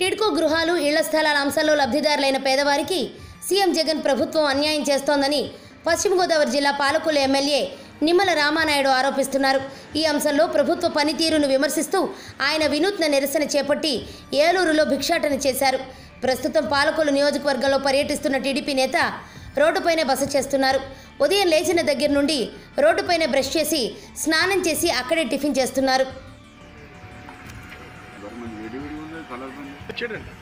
టిడ్కో గృహాలు ఇళ్ల స్థలాల అంశాల్లో లబ్ధిదారులైన పేదవారికి సీఎం జగన్ ప్రభుత్వం అన్యాయం చేస్తోందని పశ్చిమ గోదావరి జిల్లా పాలకొల్లు ఎమ్మెల్యే నిమ్మల రామానాయుడు ఆరోపిస్తున్నారు ఈ అంశంలో ప్రభుత్వ పనితీరును విమర్శిస్తూ ఆయన వినూత్న నిరసన చేపట్టి ఏలూరులో భిక్షాటన చేశారు ప్రస్తుతం పాలకొల్లు నియోజకవర్గంలో పర్యటిస్తున్న టీడీపీ నేత రోడ్డుపైనే బస చేస్తున్నారు ఉదయం లేచిన దగ్గర నుండి రోడ్డుపైనే బ్రష్ చేసి స్నానం చేసి అక్కడే టిఫిన్ చేస్తున్నారు గవర్నమెంట్ వేడి వేడి ఉంది కలర్ బండి చూడండి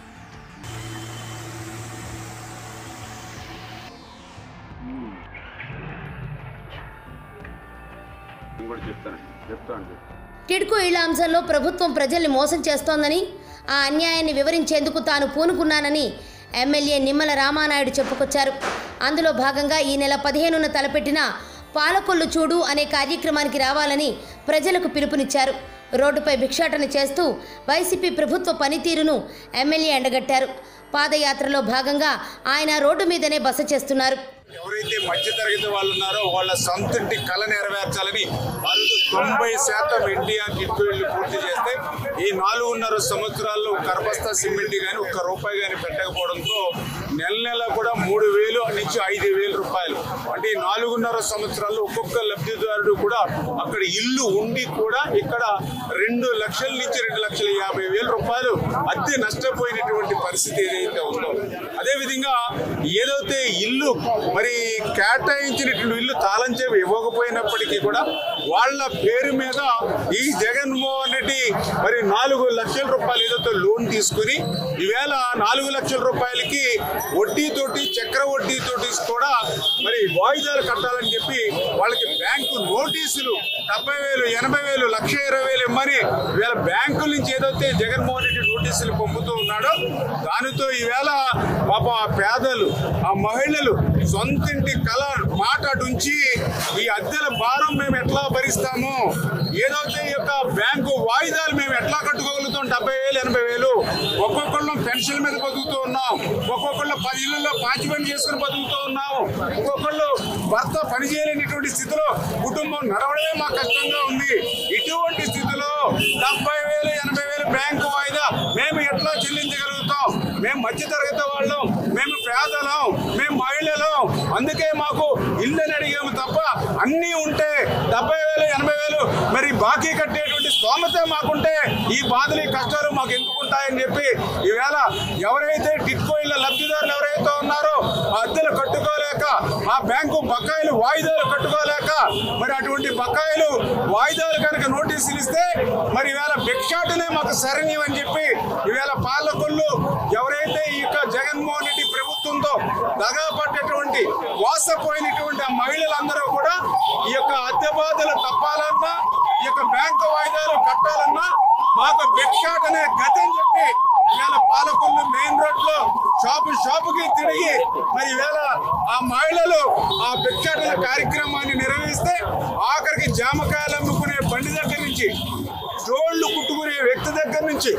నేను కూడా చెప్తాను చెప్తాను చెప్తాను టిడ్కో ఇళ్ల అంశంలో ప్రభుత్వం ప్రజల్ని మోసం చేస్తోందని ఆ అన్యాయాన్ని వివరించేందుకు తాను పూనుకున్నానని ఎమ్మెల్యే నిమ్మల రామానాయుడు చెప్పుకొచ్చారు అందులో భాగంగా ఈ నెల పదిహేనున తలపెట్టిన పాలకొల్లు చూడు అనే కార్యక్రమానికి రావాలని ప్రజలకు పిలుపునిచ్చారు రోడ్డుపై భిక్షాటన చేస్తూ వైసీపీ ప్రభుత్వ పనితీరును ఎమ్మెల్యే ఎండగట్టారు పాదయాత్రలో భాగంగా ఆయన రోడ్డు మీదనే బస చేస్తున్నారు ఎవరైతే మధ్యతరగతి వాళ్ళు ఉన్నారో వాళ్ళ సొంత ఇంటి కళ నెరవేర్చాలని వాళ్ళు తొంభై శాతం ఎన్టీఆర్ కిట్టు ఇల్లు పూర్తి చేస్తే ఈ నాలుగున్నర సంవత్సరాల్లో కరబస్తా సిమెంట్ కానీ ఒక్క రూపాయి కానీ పెట్టకపోవడంతో నెల నెల కూడా మూడు వేలు నుంచి ఐదు వేల రూపాయలు అంటే ఈ నాలుగున్నర సంవత్సరాల్లో ఒక్కొక్క లబ్ధిదారుడు కూడా అక్కడ ఇల్లు ఉండి కూడా ఇక్కడ రెండు లక్షల నుంచి రెండు లక్షల యాభై వేల రూపాయలు అద్దె నష్టపోయినటువంటి పరిస్థితి ఏదైతే ఉందో అదేవిధంగా ఏదైతే ఇల్లు మరి కేటాయించినటువంటి ఇల్లు తాళం చెవి ఇవ్వకపోయినప్పటికీ కూడా వాళ్ళ పేరు మీద ఈ జగన్మోహన్ రెడ్డి మరి నాలుగు లక్షల రూపాయలు ఏదైతే లోన్ తీసుకుని ఈవేళ నాలుగు లక్షల రూపాయలకి వడ్డీతోటి చక్ర వడ్డీతోటి కూడా మరి వాయిదాలు కట్టాలని చెప్పి వాళ్ళకి బ్యాంకు నోటీసులు డెబ్బై వేలు ఎనభై వేలు లక్ష ఇరవై వేలు ఇమ్మని ఈవేళ బ్యాంకుల నుంచి ఏదైతే జగన్మోహన్ రెడ్డి నోటీసులు పంపుతూ ఉన్నాడో దానితో ఈవేళ పాప ఆ పేదలు ఆ మహిళలు సొంతింటి కళ మాట నుంచి ఈ అద్దెల భారం మేము ఎట్లా భరిస్తాము ఏదైతే ఈ యొక్క బ్యాంకు వాయిదాలు మేము ఎట్లా కట్టుకోగలుగుతాం డెబ్బై వేలు ఎనభై వేలు ఒక్కొక్కళ్ళు పెన్షన్ మీద బతుకుతూ ఉన్నాం ఒక్కొక్కళ్ళు పది ఇళ్లలో పాచి పని చేసుకుని బతుకుతూ ఉన్నాం ఒక్కొక్కళ్ళు భర్త పని చేయలేనటువంటి స్థితిలో కుటుంబం నడవడమే మాకు కష్టంగా ఉంది ఇటువంటి స్థితిలో డెబ్బై వేలు ఎనభై వేలు బ్యాంకు వాయిదా మేము ఎట్లా చెల్లించగలుగుతాం మేము మధ్యతరగతి వాళ్ళం మేము పేదలం మేము మహిళలం అందుకే మాకు ఇల్లుని అడిగాము తప్ప అన్నీ ఉంటే డెబ్బై వేలు ఎనభై వేలు మరి బాకీ కట్టేటువంటి స్తోమత మాకుంటే ఈ బాధలు ఈ కష్టాలు మాకు ఎందుకు ఉంటాయని చెప్పి ఈవేళ ఎవరైతే టిట్కో ఇళ్ళ లబ్ధిదారులు ఎవరైతే ఉన్నారో ఆ అద్దెలు కట్టుకోలేక ఆ బ్యాంకు బకాయిలు వాయిదాలు కట్టుకోలేక మరి అటువంటి బకాయిలు వాయిదాలు కనుక నోటీసులు ఇస్తే మరి ఈవేళ భిక్షాటనే మాకు శరణ్యం అని చెప్పి ఈవేళ పాలకొల్లు ఎవరైతే ఈ యొక్క జగన్మోహన్ రెడ్డి ప్రభుత్వంతో దగా పడ్డటువంటి మోసపోయినటువంటి ఆ మహిళలందరూ కూడా ఈ యొక్క అద్దె బాధలు తప్పాలన్నా ఈ యొక్క బ్యాంకు వాయిదాలు కట్టాలన్నా మాకు భిక్షాటనే గతి అని చెప్పి ఇవాళ పాలకొల్లు మెయిన్ రోడ్ లో షాపు షాపుకి తిరిగి మరి ఈవేళ ఆ మహిళలు ఆ భిక్షాటన కార్యక్రమాన్ని నిర్వహిస్తే ఆఖరికి జామకాయలు అమ్ముకునే బండి దగ్గర నుంచి జోళ్లు కుట్టుకునే వ్యక్తి దగ్గర నుంచి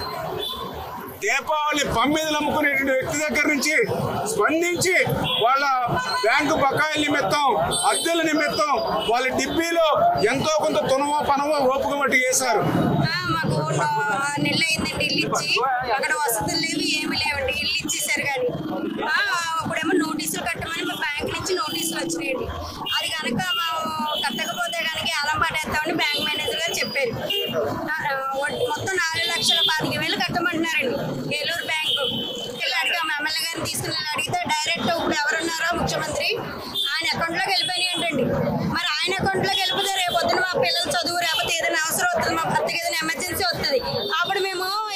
దీపావళి పమ్మిదలు అమ్ముకునేటువంటి వ్యక్తి దగ్గర నుంచి స్పందించి వాళ్ళ బ్యాంకు బకాయిల నిమిత్తం అద్దెల నిమిత్తం వాళ్ళ డిబ్బీలో ఎంతో కొంత తునమో పనమో ఓపిక మట్టి వేశారు ఆ, మాకు ఆ, నెల అయిందండి ఇల్లు ఇచ్చి అక్కడ వసతులు లేవు ఏమి లేవండి ఇల్లు ఇచ్చేసారు కానీ ఆ, అప్పుడేమో నోటీసులు కట్టమని మా బ్యాంక్ నుంచి నోటీసులు వచ్చినాయండి అది కనుక మేము కట్టకపోతే కనుక అలం పడేస్తామని బ్యాంక్ మేనేజర్ గారు చెప్పారు ఆ, ఆ, వడ్- మొత్తం నాలుగు లక్షల పాతిక వేలు కట్టమంటున్నారండి ఏలూరు బ్యాంకు వెళ్ళి అడిగాము ఎమ్మెల్యే గారిని తీసుకుని వెళ్ళి అడిగితే డైరెక్ట్ ఇప్పుడు ఎవరున్నారో ముఖ్యమంత్రి ఆయన అకౌంట్లోకి వెళ్ళిపోయినాయి ఏంటండి మరి ఆయన అకౌంట్లోకి వెళ్ళిపోతే రేపు పొద్దున మా పిల్లలు చదువు లేకపోతే ఏదైనా అవసరం వస్తుంది మా భర్తకి ఏదైనా ఎమర్జెన్సీ వస్తుంది అప్పుడు మేము